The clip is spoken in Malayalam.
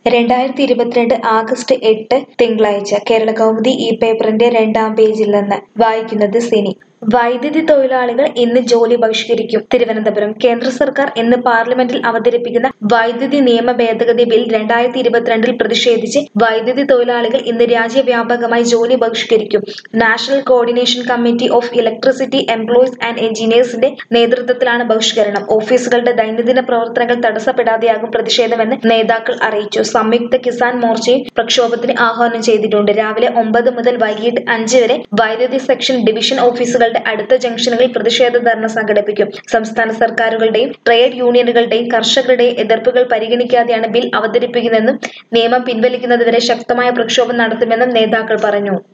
രണ്ടായിരത്തി ഇരുപത്തിരണ്ട് ആഗസ്റ്റ് എട്ട് തിങ്കളാഴ്ച കേരള കൗമുദി ഈ പേപ്പറിന്റെ രണ്ടാം പേജിൽ നിന്ന് വായിക്കുന്നത് സിനി വൈദ്യുതി തൊഴിലാളികൾ ഇന്ന് ജോലി ബഹിഷ്കരിക്കും തിരുവനന്തപുരം കേന്ദ്ര സർക്കാർ ഇന്ന് പാർലമെന്റിൽ അവതരിപ്പിക്കുന്ന വൈദ്യുതി നിയമ ഭേദഗതി ബിൽ രണ്ടായിരത്തി ഇരുപത്തിരണ്ടിൽ പ്രതിഷേധിച്ച് വൈദ്യുതി തൊഴിലാളികൾ ഇന്ന് രാജ്യവ്യാപകമായി ജോലി ബഹിഷ്കരിക്കും national coordination committee of electricity employees and എഞ്ചിനീയേഴ്സിന്റെ നേതൃത്വത്തിലാണ് ബഹിഷ്കരണം ഓഫീസുകളുടെ ദൈനംദിന പ്രവർത്തനങ്ങൾ തടസ്സപ്പെടാതെയാകും പ്രതിഷേധമെന്ന് നേതാക്കൾ അറിയിച്ചു സംയുക്ത കിസാൻ മോർച്ചയും പ്രക്ഷോഭത്തിന് ആഹ്വാനം ചെയ്തിട്ടുണ്ട് രാവിലെ ഒമ്പത് മുതൽ വൈകിട്ട് അഞ്ച് വരെ വൈദ്യുതി സെക്ഷൻ ഡിവിഷൻ ഓഫീസുകളുടെ അടുത്ത ജംഗ്ഷനുകളിൽ പ്രതിഷേധ ധർണ സംഘടിപ്പിക്കും സംസ്ഥാന സർക്കാരുകളുടെയും ട്രേഡ് യൂണിയനുകളുടെയും കർഷകരുടെയും എതിർപ്പുകൾ പരിഗണിക്കാതെയാണ് ബിൽ അവതരിപ്പിക്കുന്നതെന്നും നിയമം പിൻവലിക്കുന്നതുവരെ ശക്തമായ പ്രക്ഷോഭം നടത്തുമെന്നും നേതാക്കൾ പറഞ്ഞു